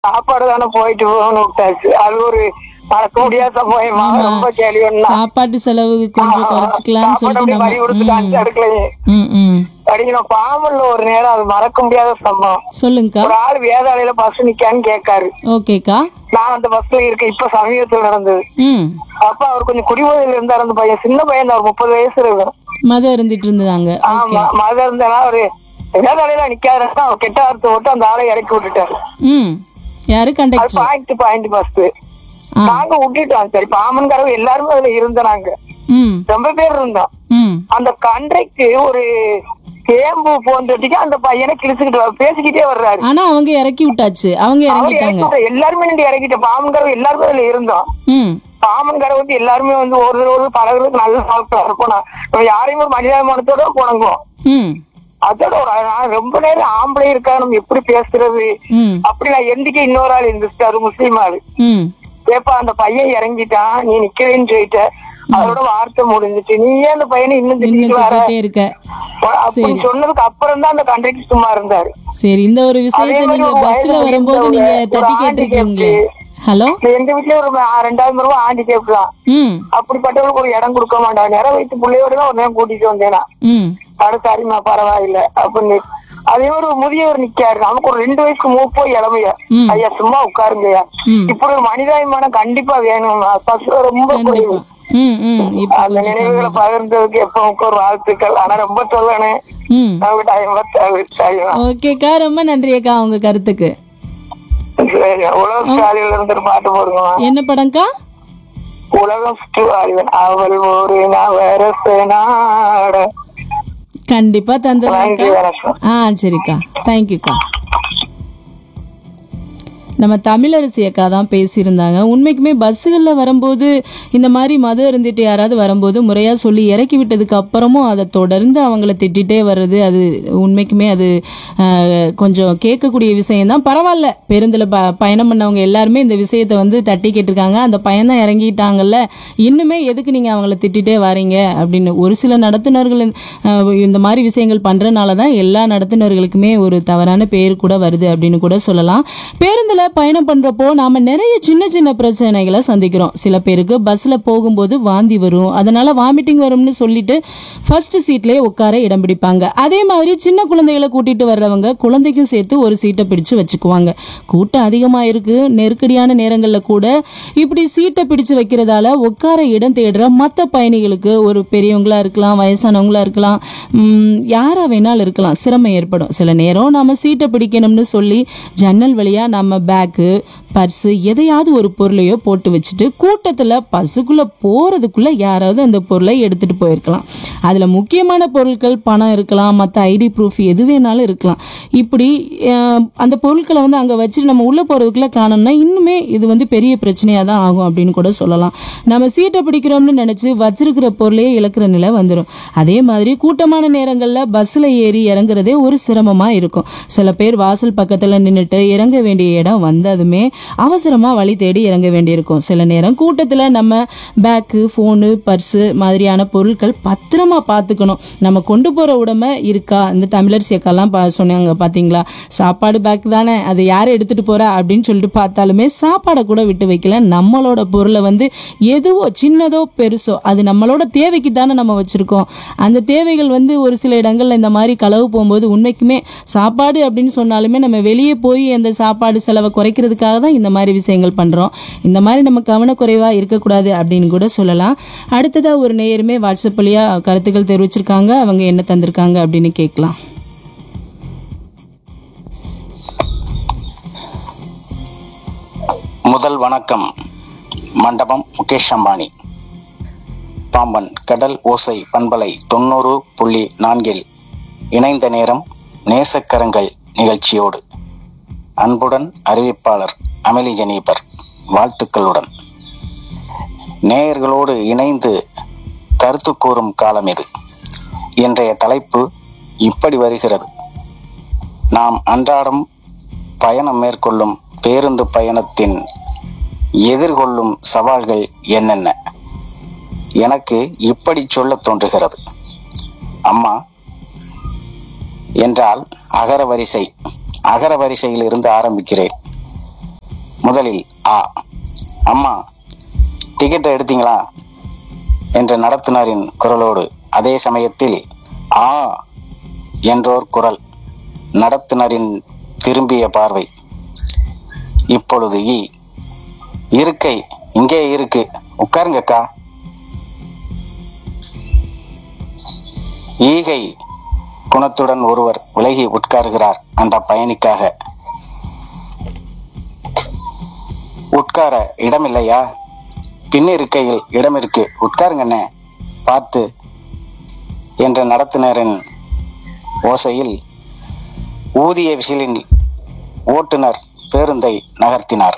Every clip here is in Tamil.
சாப்பாடு தானே போயிட்டு போகணும்னு விட்டாச்சு அது ஒரு மறக்க முடியாத சம்பவமா ஆமா. ரொம்ப கேள்வி சாப்பாட்டு செலவு கொஞ்சம் குறைச்சிக்கலாம்னு சொல்லிட்டு நம்ம கொடுத்துட்டு அடுக்கலையே ம் ம் படிக்கணும் பாமல்ல ஒரு நேரம் அது மறக்க முடியாத சம்பவம் சொல்லுங்கக்கா ஒரு ஆள் வேதாளையில பஸ் நிக்கான்னு கேட்காரு ஓகேக்கா நான் அந்த பஸ்ல இருக்கேன் இப்ப சமீபத்துல நடந்தது ம் அப்ப அவர் கொஞ்சம் குடிபோதையில இருந்தார் அந்த பையன் சின்ன பையன் தான், ஒரு முப்பது வயசு இருக்கும் மதம் இருந்துட்டு இருந்ததாங்க ஓகே ஆமா மத இருந்தா ஒரு வேதாளையில நிக்காதுன்னா அவர் கெட்ட வார்த்தை போட்டு அந்த ஆளை இறக்கி விட்டுட்டாரு ம் யாரு அது கண்டக்டர் பாயிண்ட் பாயிண்ட் பஸ் ஆ நாங்க விட்டுட்டோம் சரி பாமன் கரவு எல்லாருமே அதுல இருந்தனாங்க ம் ரொம்ப பேர் இருந்தோம் ம் அந்த கண்ட்ரைக்கு ஒரு கேம்பு போன்றதுக்கு அந்த பையனை கிழிச்சுக்கிட்டு வர- பேசிக்கிட்டே வர்றாரு ஆனா அவங்க இறக்கி விட்டாச்சு அவங்க அவர் இறங்கிட்டாங்க இறக்கி எல்லாருமே நின்று இறக்கிட்ட பாமன் கரவு எல்லாருமே அதுல இருந்தோம் ம் பாமன் கரை வந்து எல்லாருமே வந்து ஒரு ஒரு பழகுறதுக்கு நல்ல பழக்கம் இருக்கும் நான் நம்ம யாரையும் ஒரு மனிதாபிமானத்தோட போனங்குவோம் ம் அதோட ஒரு நான் ரொம்ப நேரம் ஆம்பளை இருக்கா நம்ம எப்படி பேசுறது ம் அப்படி நான் எந்திக்க இன்னொரு ஆள் இருந்துச்சு அது முஸ்லீம் ஆளு ம் ஏப்பா அந்த பையன் இறங்கிட்டான் நீ நிக்கிறேன்னு சொல்லிட்ட அதோட வார்த்தை முடிஞ்சிச்சு நீ ஏன் அந்த பையனை இன்னும் நின்று திட்டிட்டு வர திட்டிகிட்டே இருக்க அப்படின்னு சொன்னதுக்கு அப்புறம் தான் அந்த கண்டக்டர் சும்மா இருந்தாரு சரி இந்த ஒரு விஷயத்தை அதே மாதிரி நீங்க ஒரு பஸ்ல வயசுல வரும்போது இருந்தவங்க, நீங்க ஒரு தட்டி ஆண்டி கேட்டிருக்கீங்களே கேட்டு. ஹலோ எங்க வீட்லயே ஒரு ஆ- ரெண்டாயிரம் ரூபாய் ஆண்டி கேட்கலாம் ம் அப்படிப்பட்டவங்களுக்கு ஒரு இடம் கொடுக்க மாட்டாங்க நேரம் வைத்து பிள்ளையோட தான் ஒரு நேரம் கூட்டிட்டு வந்தேனா ம் அட சரிம்மா பரவாயில்ல அப்படின்னு அதே மாதிரி ஒரு முதியவர் நிக்காரு நமக்கு ஒரு ரெண்டு வயசுக்கு மூப்போ இளமைய ம். ஐயா சும்மா உட்காருங்கய்யா ம். இப்படி ஒரு மனிதாபிமானம் கண்டிப்பா வேணும் பசு ரொம்ப குறைவு கண்டிப்பா ம் ம் இப்ப அந்த நினைவுகளை பகிர்ந்ததுக்கு எப்பவுக்கு ஒரு வாழ்த்துக்கள் ஆனா ரொம்ப சொல்லணும் ம் நமக்கு டைம் பத்தாது சரியா ஓகேக்கா ரொம்ப நன்றி அக்கா உங்க கருத்துக்கு சரி உலக சாலையில இருந்து ஒரு பாட்டு போடுங்க என்ன படம்க்கா உலகம் சுற்று வாழ்வன் அவள் ஒரு நவரச நாட கண்டிப்பா தந்துடுறேன்க்கா நன்றி வணக்கம் ஆ சரிக்கா தேங்க்யூக்கா நம்ம தமிழரசி அக்கா தான் பேசியிருந்தாங்க உண்மைக்குமே பஸ்ஸுகளில் வரும்போது இந்த மாதிரி மது இருந்துட்டு யாராவது வரும்போது முறையாக சொல்லி இறக்கி விட்டதுக்கு அப்புறமும் அதை தொடர்ந்து அவங்கள திட்டிகிட்டே வர்றது அது உண்மைக்குமே அது ஆஹ், கொஞ்சம் கேட்கக்கூடிய விஷயம்தான் பரவாயில்ல பேருந்தில் ப பயணம் பண்ணவங்க எல்லாருமே இந்த விஷயத்தை வந்து தட்டி கேட்டிருக்காங்க அந்த பையன் தான் இறங்கிட்டாங்கல்ல இன்னுமே எதுக்கு நீங்கள் அவங்கள திட்டிகிட்டே வரீங்க அப்படின்னு ஒரு சில நடத்துனர்கள் ஆஹ், இந்த மாதிரி விஷயங்கள் பண்ணுறனால தான் எல்லா நடத்துனர்களுக்குமே ஒரு தவறான பேர் கூட வருது அப்படின்னு கூட சொல்லலாம் பேருந்தில் பயணம் பண்ணுறப்போ நாம் நிறைய சின்ன சின்ன பிரச்சனைகளை சந்திக்கிறோம் சில பேருக்கு பஸ்ஸில் போகும்போது வாந்தி வரும் அதனால் வாமிட்டிங் வரும்னு சொல்லிட்டு ஃபர்ஸ்ட் சீட்லேயே உட்கார இடம் பிடிப்பாங்க அதே மாதிரி சின்ன குழந்தைகளை கூட்டிட்டு வர்றவங்க குழந்தைக்கும் சேர்த்து ஒரு சீட்டை பிடிச்சு வச்சுக்குவாங்க கூட்டம் அதிகமாக இருக்கு நெருக்கடியான நேரங்களில் கூட இப்படி சீட்டை பிடிச்சு வைக்கிறதால உட்கார இடம் தேடுற மற்ற பயணிகளுக்கு ஒரு பெரியவங்களா இருக்கலாம் வயசானவங்களா இருக்கலாம் உம், யாரா வேணாலும் இருக்கலாம் சிரமம் ஏற்படும் சில நேரம் நாம சீட்டை பிடிக்கணும்னு சொல்லி ஜன்னல் வழியா நம்ம பேக்கு பர்ஸு எதையாவது ஒரு பொருளையோ போட்டு வச்சுட்டு கூட்டத்தில் பஸ்ஸுக்குள்ளே போகிறதுக்குள்ள யாராவது அந்த பொருளை எடுத்துகிட்டு போயிருக்கலாம் அதில் முக்கியமான பொருட்கள் பணம் இருக்கலாம் மற்ற ஐடி ப்ரூஃப் எது வேணாலும் இருக்கலாம் இப்படி அஹ், அந்த பொருட்களை வந்து அங்கே வச்சுட்டு நம்ம உள்ளே போகிறதுக்குள்ளே காணோம்னா இன்னுமே இது வந்து பெரிய பிரச்சனையாக தான் ஆகும் அப்படின்னு கூட சொல்லலாம் நம்ம சீட்டை பிடிக்கிறோம்னு நினச்சி வச்சிருக்கிற பொருளையே இழக்கிற நிலை வந்துடும் அதே மாதிரி கூட்டமான நேரங்களில் பஸ்ஸில் ஏறி இறங்குறதே ஒரு சிரமமாக இருக்கும் சில பேர் வாசல் பக்கத்தில் நின்றுட்டு இறங்க வேண்டிய இடம் வந்ததுமே அவசரமாக வழி தேடி இறங்க வேண்டியிருக்கும் சில நேரம் கூட்டத்தில் நம்ம பேக்கு ஃபோனு பர்ஸு மாதிரியான பொருட்கள் பத்திரமா பார்த்துக்கணும் நம்ம கொண்டு போகிற உடமை இருக்கா இந்த தமிழர் சேக்கெல்லாம் பா சொன்னாங்க பார்த்தீங்களா சாப்பாடு பேக் தானே அதை யார் எடுத்துகிட்டு போகிறா அப்படின்னு சொல்லிட்டு பார்த்தாலுமே சாப்பாடை கூட விட்டு வைக்கல நம்மளோட பொருளை வந்து எதுவோ சின்னதோ பெருசோ அது நம்மளோட தேவைக்கு தானே நம்ம வச்சுருக்கோம் அந்த தேவைகள் வந்து ஒரு சில இடங்கள்ல இந்த மாதிரி களவு போகும்போது உண்மைக்குமே சாப்பாடு அப்படின்னு சொன்னாலுமே நம்ம வெளியே போய் அந்த சாப்பாடு செலவை குறைக்கிறதுக்காக தான் இந்த மாதிரி விஷயங்கள் பண்ணுறோம் இந்த மாதிரி நம்ம கவனக்குறைவாக இருக்கக்கூடாது அப்படின்னு கூட சொல்லலாம் அடுத்ததாக ஒரு நேயருமே வாட்ஸ்அப் வழியாக கருத்துக்கள் தெரிவிச்சிருக்காங்க அவங்க என்ன தந்திருக்காங்க அப்படின்னு கேட்கலாம் முதல் வணக்கம் மண்டபம் முகேஷ் அம்பானி பாம்பன் கடல் ஓசை பண்பலை தொண்ணூறு புள்ளி நான்கில் இணைந்த நேரம் நேசக்கரங்கள் நிகழ்ச்சியோடு அன்புடன் அறிவிப்பாளர் அமெலி ஜெனீபர் வாழ்த்துக்களுடன் நேயர்களோடு இணைந்து கருத்து கூறும் காலம் இது இன்றைய தலைப்பு இப்படி வருகிறது நாம் அன்றாடம் பயணம் மேற்கொள்ளும் பேருந்து பயணத்தின் எதிர்கொள்ளும் சவால்கள் என்னென்ன எனக்கு இப்படி சொல்ல தோன்றுகிறது அம்மா என்றால் அகர வரிசை அகர வரிசையில் இருந்து ஆரம்பிக்கிறேன் முதலில் ஆ அம்மா டிக்கெட்டை எடுத்தீங்களா என்ற நடத்துனரின் குரலோடு அதே சமயத்தில் ஆ என்றோர் குரல் நடத்துனரின் திரும்பிய பார்வை இப்பொழுது ஈ இருக்கை இங்கே இருக்கு உட்காருங்கக்கா ஈகை குணத்துடன் ஒருவர் விலகி உட்காருகிறார் அந்த பயணிக்காக உட்கார இடமில்லையா பின்னிருக்கையில் இடம் இருக்கு உட்காருங்கண்ணே பார்த்து என்ற நடத்துனரின் ஓசையில் ஊதிய விசிலில் ஓட்டுநர் பேருந்தை நகர்த்தினார்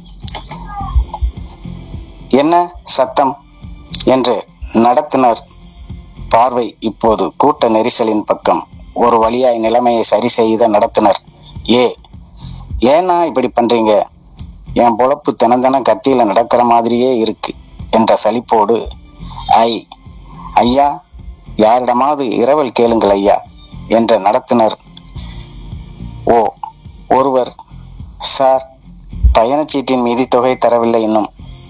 என்ன சத்தம் என்று நடத்துனர் பார்வை இப்போது கூட்ட நெரிசலின் பக்கம் ஒரு வழியாய் நிலைமையை சரி செய்த நடத்துனர் ஏ ஏன்னா இப்படி பண்றீங்க என் பொழப்பு தினந்தன கத்தியில நடக்கிற மாதிரியே இருக்கு என்ற சலிப்போடு ஐ ஐயா யாரிடமாவது இரவல் கேளுங்கள் ஐயா என்ற நடத்துனர் ஓ ஒருவர் சார் பயணச்சீட்டின் மீதி தொகை தரவில்லை இன்னும்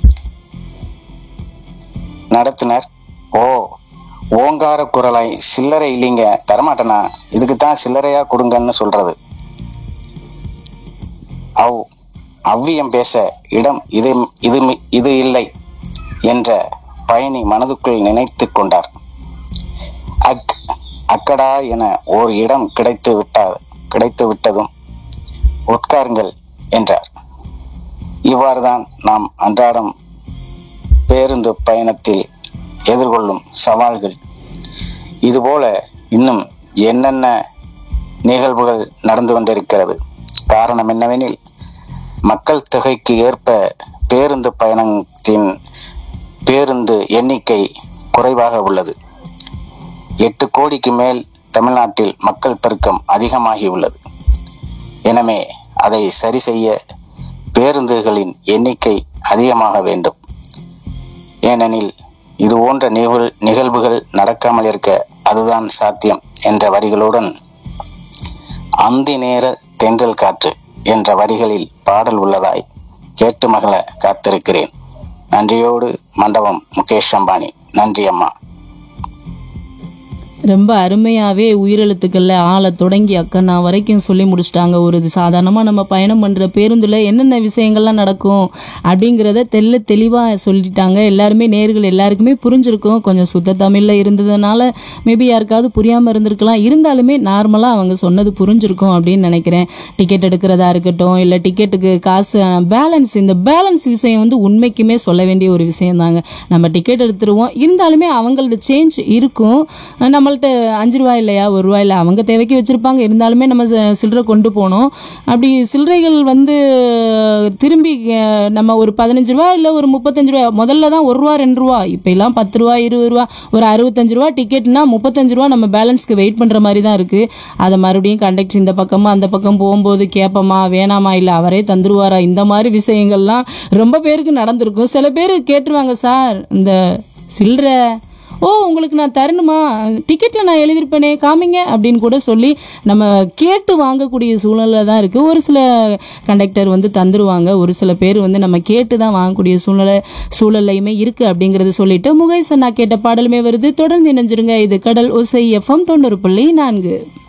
நடத்துனர் ஓ ஓங்கார குரலாய் சில்லறை இல்லைங்க தரமாட்டேனா இதுக்கு தான் சில்லறையா கொடுங்கன்னு சொல்றது அவ் அவ்வியம் பேச இடம் இது இது மி- இது இல்லை என்ற பயணி மனதுக்குள் நினைத்து கொண்டார் அக் அக்கடா என ஓர் இடம் கிடைத்து விட்டா கிடைத்து விட்டதும் உட்காருங்கள் என்றார் இவ்வாறுதான் நாம் அன்றாடம் பேருந்து பயணத்தில் எதிர்கொள்ளும் சவால்கள் இதுபோல இன்னும் என்னென்ன நிகழ்வுகள் நடந்து கொண்டிருக்கிறது காரணம் என்னவெனில் மக்கள் தொகைக்கு ஏற்ப பேருந்து பயணத்தின் பேருந்து எண்ணிக்கை குறைவாக உள்ளது எட்டு கோடிக்கு மேல் தமிழ்நாட்டில் மக்கள் பெருக்கம் அதிகமாகி உள்ளது எனவே அதை சரி செய்ய பேருந்துகளின் எண்ணிக்கை அதிகமாக வேண்டும் ஏனெனில் இது போன்ற நிகழ் நிகழ்வுகள் நடக்காமல் இருக்க அதுதான் சாத்தியம் என்ற வரிகளுடன் அந்தி நேர தென்றல் காற்று என்ற வரிகளில் பாடல் உள்ளதாய் கேட்டு மகள காத்திருக்கிறேன் நன்றியோடு மண்டபம் முகேஷ் அம்பானி நன்றி அம்மா ரொம்ப அருமையாகவே உயிரெழுத்துக்களில் ஆளை தொடங்கி அக்கண்ணா வரைக்கும் சொல்லி முடிச்சிட்டாங்க ஒரு இது சாதாரணமாக நம்ம பயணம் பண்ணுற பேருந்தில் என்னென்ன விஷயங்கள்லாம் நடக்கும் அப்படிங்கிறத தெல்ல தெளிவாக சொல்லிட்டாங்க எல்லாருமே நேர்கள் எல்லாருக்குமே புரிஞ்சிருக்கும் கொஞ்சம் சுத்த தமிழில் இருந்ததுனால மேபி யாருக்காவது புரியாமல் இருந்திருக்கலாம் இருந்தாலுமே நார்மலாக அவங்க சொன்னது புரிஞ்சிருக்கும் அப்படின்னு நினைக்கிறேன் டிக்கெட் எடுக்கிறதா இருக்கட்டும் இல்லை டிக்கெட்டுக்கு காசு பேலன்ஸ் இந்த பேலன்ஸ் விஷயம் வந்து உண்மைக்குமே சொல்ல வேண்டிய ஒரு விஷயம் தாங்க நம்ம டிக்கெட் எடுத்துருவோம் இருந்தாலுமே அவங்களோட சேஞ்ச் இருக்கும் நம்மள்ட்ட அஞ்சு ரூபாய் இல்லையா ஒரு ரூபாய் இல்லை அவங்க தேவைக்கு வச்சுருப்பாங்க இருந்தாலுமே நம்ம ச- சில்லறை கொண்டு போகணும் அப்படி சில்லறைகள் வந்து திரும்பி அஹ், நம்ம ஒரு பதினஞ்சு ரூபா இல்லை ஒரு முப்பத்தஞ்சு ரூபா முதல்ல தான் ஒரு ரூபா ரெண்டு ரூபா இப்போ எல்லாம் பத்து ரூபா இருபது ரூபா ஒரு அறுபத்தஞ்சு ரூபா டிக்கெட்னா முப்பத்தஞ்சு ரூபா நம்ம பேலன்ஸ்க்கு வெயிட் பண்ணுற மாதிரி தான் இருக்குது அதை மறுபடியும் கண்டக்டர் இந்த பக்கமாக அந்த பக்கம் போகும்போது கேட்போமா வேணாமா இல்லை அவரே தந்துருவாரா இந்த மாதிரி விஷயங்கள்லாம் ரொம்ப பேருக்கு நடந்திருக்கும் சில பேர் கேட்டுருவாங்க சார் இந்த சில்லறை ஓ உங்களுக்கு நான் தரணுமா டிக்கெட்டில் நான் எழுதியிருப்பேனே காமிங்க அப்படின்னு கூட சொல்லி நம்ம கேட்டு வாங்கக்கூடிய சூழ்நிலை தான் இருக்குது ஒரு சில கண்டக்டர் வந்து தந்துருவாங்க ஒரு சில பேர் வந்து நம்ம கேட்டு தான் வாங்கக்கூடிய சூழ்நிலை சூழல்லையுமே இருக்குது அப்படிங்கிறது சொல்லிட்டு முகேசன் நான் கேட்ட பாடலுமே வருது தொடர்ந்து இணைஞ்சிருங்க இது கடல் ஒசை எஃப்எம் தொண்ணூறு புள்ளி நான்கு